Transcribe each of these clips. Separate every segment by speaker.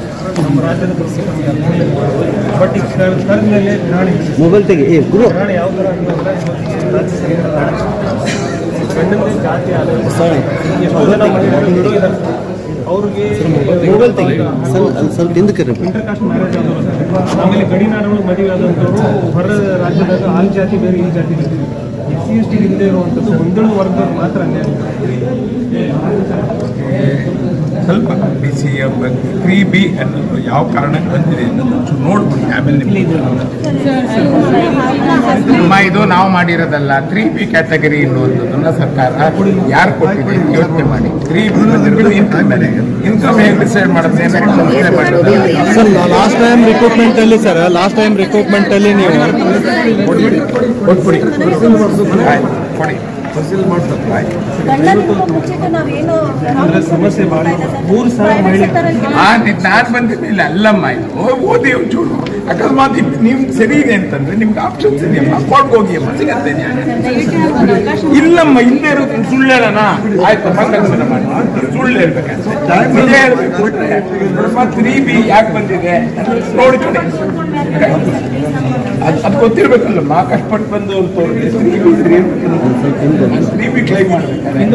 Speaker 1: ನಮ್ಮ ರಾಜ್ಯದ ಪರಿಸ್ಥಿತಿ ನಮಗೆ ಅನುಕೂಲ ಬಟ್ ಈಗ ಕರೆದ ಮೇಲೆ ಠಾಣೆ
Speaker 2: ಮೊಬೈಲ್ ತೆಗಿ ಏ ಗುರು
Speaker 1: ಠಾಣೆ ಯಾವ ಥರ ಅಂತಂದ್ರೆ ಇವತ್ತಿಗೆ ರಾಜ್ಯ ಸರ್ಕಾರ ಗಂಡನಿಗೆ ಜಾತಿ ಆಧಾರ ಎಷ್ಟೋ ಜನ ಮಹಿಳೆಯರು ಇದ್ದಾರೆ ಅವ್ರಿಗೆ
Speaker 2: ಮೊಬೈಲ್ ತೆಗಿ ಸ್ವಲ್ಪ ಅಲ್ಲಿ ಸ್ವಲ್ಪ ಹಿಂದಕ್ಕೆ ರೀ
Speaker 1: ಇಂಟರ್ ಕಾಸ್ಟ್ ಮ್ಯಾರೇಜ್ ಆದವರು ಆಮೇಲೆ ಗಡಿನಾಡುಗಳು ಮದುವೆ ಆದಂಥವ್ರು ಹೊರ ರಾಜ್ಯದಾಗ ಆ ಜಾತಿ ಬೇರೆ ಈ ಜಾತಿ ಬೇರೆ ಎಸ್ ಸಿ ಎಸ್ ಟಿ ಇಲ್ಲದೆ ಇರುವಂಥದ್ದು ಒಂದೊಂದು ವರ್ಗದವ್ರು ಮಾತ್ರ ಅನ್ಯಾಯ
Speaker 3: ಸ್ವಲ್ಪ B C F three B ಅನ್ನೋದು ಯಾವ ಕಾರಣಕ್ಕೆ ಬಂದಿದೆ ಅನ್ನೋದು ಒಂಚೂರು ನೋಡ್ಬಿಡಿ ಆಮೇಲೆ ನಿಮಗೆ ಅಮ್ಮ ಇದು ನಾವು ಮಾಡಿರೋದಲ್ಲ ತ್ರೀ ಬಿ ಕ್ಯಾಟಗರಿ ಅನ್ನುವಂಥದ್ದನ್ನ ಸರ್ಕಾರ ಯಾರು ಕೊಟ್ಟಿದೆ ಅಂತ ಯೋಚನೆ ಮಾಡಿ ತ್ರೀ ಬಿ ಇನ್ಕಮ್ ಇನ್ಕಮ್ ಹೇಗೆ ಡಿಸೈಡ್ ಮಾಡುತ್ತೆ ಅನ್ನೋದು ಯೋಚನೆ ಮಾಡೋದು
Speaker 4: ಸರ್ ಲಾಸ್ಟ್ ಟೈಮ್ ರಿಕ್ರೂಟ್ಮೆಂಟ್ ಅಲ್ಲಿ ಸರ್ ಲಾಸ್ಟ್ ಟೈಮ್ ರಿಕ್ರೂಟ್ಮೆಂಟ್ ಅಲ್ಲಿ ನೀವು
Speaker 3: ಕೊಟ್ಬಿಡಿ ಕೊಟ್ಬಿಡಿ ಆಯ್ತು, ಕೊಡಿ ಆಯ್ತು.
Speaker 5: ಗಂಡನಿಗೂ ಮುಂಚೆಗೆ ನಾವೇನು
Speaker 1: ಅಂದ್ರೆ ಸಮಸ್ಯೆ ಭಾಳ ಇದೆ. ಮೂರು ಸಾವಿರ ಮಹಿಳೆ
Speaker 3: ಆ ನಾನು ಬಂದಿರಲಿಲ್ಲ ಅಲ್ಲಮ್ಮ ಇದು ಓದಿ ಒಂಚೂರು ಅಕಸ್ಮಾತ್ ಇದ್ ನಿಮ್ ಸರಿ ಇದೆ ಅಂತಂದ್ರೆ ನಿಮ್ಗೆ ಆಪ್ಷನ್ಸ್ ಇದೆಯಮ್ಮ ಕೋರ್ಟ್ಗೆ ಹೋಗಿ ಅಮ್ಮ ಸಿಗತ್ತೆ ನ್ಯಾಯ ಇಲ್ಲಮ್ಮ ಹಿಂದೆ ಇರೋದು ಸುಳ್ಳು ಹೇಳೋಣ ಆಯ್ತು ಮಂಗಲ್ಸನ ಮಾಡಿ ಸುಳ್ಳು ಹೇಳ್ಬೇಕಂತೆ ನಿಜ ಹೇಳ್ಬೇಕು ಬಿಟ್ರೆ ನೋಡಮ್ಮ ತ್ರೀ ಬಿ ಯಾಕೆ ಬಂದಿದೆ ನೋಡಿ ಕಡೆ ಅದು ಅದು ಗೊತ್ತಿರ್ಬೇಕಲ್ಲಮ್ಮ ಕಷ್ಟಪಟ್ಟು ಬಂದು ಅವ್ರು ತೋರಿಸಿ ತ್ರೀ ಬಿ ಕ್ಲೈಮ್ ಮಾಡ್ಬೇಕಾದ್ರೆ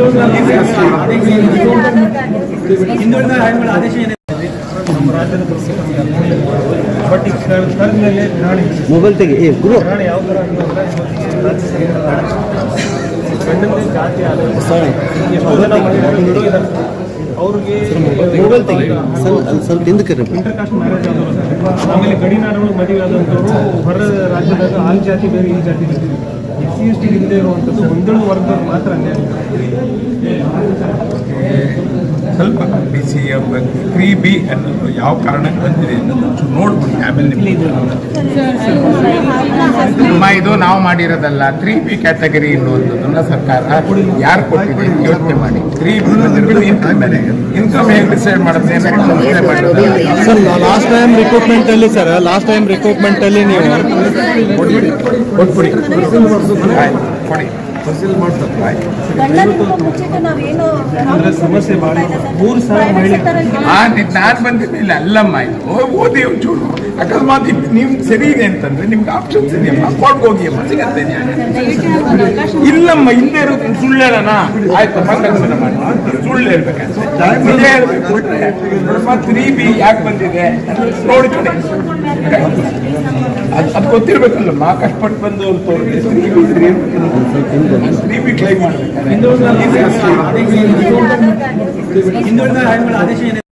Speaker 1: ನಮ್ಮ ರಾಜ್ಯದ ಪರಿಸ್ಥಿತಿ ನಮಗೆ ಅನುಕೂಲ ಬಟ್ ಈಗ ಕರೆದ ಮೇಲೆ ಠಾಣೆ
Speaker 2: ಮೊಬೈಲ್ ತೆಗಿ ಏ ಗುರು
Speaker 1: ಠಾಣೆ ಯಾವ ಥರ ಅಂತಂದ್ರೆ ಇವತ್ತಿಗೆ ರಾಜ್ಯ ಸರ್ಕಾರ ಗಂಡನಿಗೆ ಜಾತಿ ಆಧಾರ ಎಷ್ಟೋ ಜನ ಮಹಿಳೆಯರು ಇದ್ದಾರೆ ಅವ್ರಿಗೆ
Speaker 2: ಮೊಬೈಲ್ ತೆಗಿ ಸ್ವಲ್ಪ ಅಲ್ಲಿ ಸ್ವಲ್ಪ ಹಿಂದಕ್ಕೆ ರೀ
Speaker 1: ಇಂಟರ್ ಕಾಸ್ಟ್ ಮ್ಯಾರೇಜ್ ಆದವರು ಆಮೇಲೆ ಗಡಿನಾಡುಗಳು ಮದುವೆ ಆದಂಥವ್ರು ಹೊರ ರಾಜ್ಯದಾಗ ಆ ಜಾತಿ ಬೇರೆ ಈ ಜಾತಿ ಬೇರೆ ಎಸ್ ಸಿ ಎಸ್ ಟಿ ಇಲ್ಲದೆ ಇರುವಂಥದ್ದು ಒಂದೊಂದು ವರ್ಗದವ್ರು ಮಾತ್ರ ಅನ್ಯಾಯ
Speaker 3: ಸ್ವಲ್ಪ B C F three B ಅನ್ನೋದು ಯಾವ ಕಾರಣಕ್ಕೆ ಬಂದಿದೆ ಅನ್ನೋದು ಒಂಚೂರು ನೋಡ್ಬಿಡಿ ಆಮೇಲೆ ನಿಮಗೆ ಅಮ್ಮ ಇದು ನಾವು ಮಾಡಿರೋದಲ್ಲ ತ್ರೀ ಬಿ ಕ್ಯಾಟಗರಿ ಅನ್ನುವಂಥದ್ದನ್ನ ಸರ್ಕಾರ ಯಾರು ಕೊಟ್ಟಿದೆ ಅಂತ ಯೋಚನೆ ಮಾಡಿ ತ್ರೀ ಬಿ ಇನ್ಕಮ್ ಇನ್ಕಮ್ ಹೇಗೆ ಡಿಸೈಡ್ ಮಾಡುತ್ತೆ ಅನ್ನೋದು ಯೋಚನೆ ಮಾಡೋದು
Speaker 4: ಸರ್ ಲಾಸ್ಟ್ ಟೈಮ್ ರಿಕ್ರೂಟ್ಮೆಂಟ್ ಅಲ್ಲಿ ಸರ್ ಲಾಸ್ಟ್ ಟೈಮ್ ರಿಕ್ರೂಟ್ಮೆಂಟ್ ಅಲ್ಲಿ ನೀವು
Speaker 3: ಕೊಟ್ಬಿಡಿ ಕೊಟ್ಬಿಡಿ ಆಯ್ತು, ಕೊಡಿ ಆಯ್ತು.
Speaker 5: ಗಂಡನಿಗೂ ಮುಂಚೆಗೆ ನಾವೇನು
Speaker 1: ಅಂದ್ರೆ ಸಮಸ್ಯೆ ಭಾಳ ಇದೆ. ಮೂರು ಸಾವಿರ ಮಹಿಳೆ
Speaker 3: ಆ ನಾನು ಬಂದಿರಲಿಲ್ಲ ಅಲ್ಲಮ್ಮ ಇದು ಓದಿ ಒಂಚೂರು ಅಕಸ್ಮಾತ್ ಇದ್ ನಿಮ್ ಸರಿ ಇದೆ ಅಂತಂದ್ರೆ ನಿಮ್ಗೆ ಆಪ್ಷನ್ಸ್ ಇದೆಯಮ್ಮ ಕೋರ್ಟ್ಗೆ ಹೋಗಿ ಅಮ್ಮ ಸಿಗತ್ತೆ ನ್ಯಾಯ ಇಲ್ಲಮ್ಮ ಹಿಂದೆ ಇರೋದು ಸುಳ್ಳು ಹೇಳೋಣ ಆಯ್ತು ಮಂಗಲ್ಸನ ಮಾಡಿ ಸುಳ್ಳು ಹೇಳ್ಬೇಕಂತೆ ನಿಜ ಹೇಳ್ಬೇಕು ಬಿಟ್ರೆ ನೋಡಮ್ಮ ತ್ರೀ ಬಿ ಯಾಕೆ ಬಂದಿದೆ ನೋಡಿ ಕಡೆ ಅದು ಅದು ಗೊತ್ತಿರ್ಬೇಕಲ್ಲಮ್ಮ ಕಷ್ಟಪಟ್ಟು ಬಂದು ಅವ್ರು ತೋರಿಸಿ ತ್ರೀ ಬಿ ಕ್ಲೈಮ್ ಮಾಡ್ಬೇಕಾದ್ರೆ